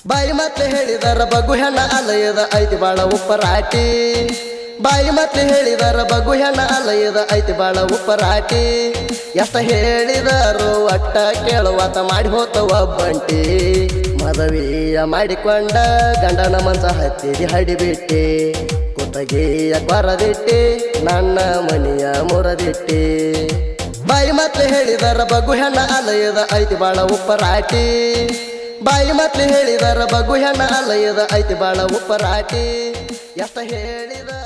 ಬಾಯಿ ಮತ್ತೆ ಹೇಳಿದರ ಬಗು ಹೆಣ್ಣ ಅಲಯದ ಐತಿ ಬಾಳ ಉಪ್ಪರಾಟಿ ಬಾಯಿ ಮತ್ತೆ ಹೇಳಿದರ ಬಗು ಹೆಣ್ಣ ಅಲಯದ ಐತಿ ಬಾಳ ಉಪ್ಪರಾಟಿ ಎಷ್ಟ ಹೇಳಿದರು ಒಟ್ಟ ಕೇಳುವಾತ ಮಾಡಿ ಹೋತವ ಬಂಟಿ ಮದವಿಯ ಮಾಡಿಕೊಂಡ ಗಂಡನ ಮಂಚ ಹತ್ತಿದಿ ಹಡಿಬಿಟ್ಟಿ ಕುತ್ತಗೆಯ ಕೊರದಿಟ್ಟಿ ನನ್ನ ಮನೆಯ ಮುರದಿಟ್ಟಿ ಬಾಯಿ ಮತ್ತೆ ಹೇಳಿದರ ಬಗು ಹೆಣ್ಣ ಅಲಯದ ಐತಿ ಬಾಳ ಉಪ್ಪರಾಟಿ ಬಾಯಿ ಮತ್ತೆ ಹೇಳಿದರ ಬಗು ಹೆಣ್ಣ ಅಲಯದ ಐತಿ ಬಾಳ ಉಪ್ಪರಾಟಿ ಎಷ್ಟ ಹೇಳಿದ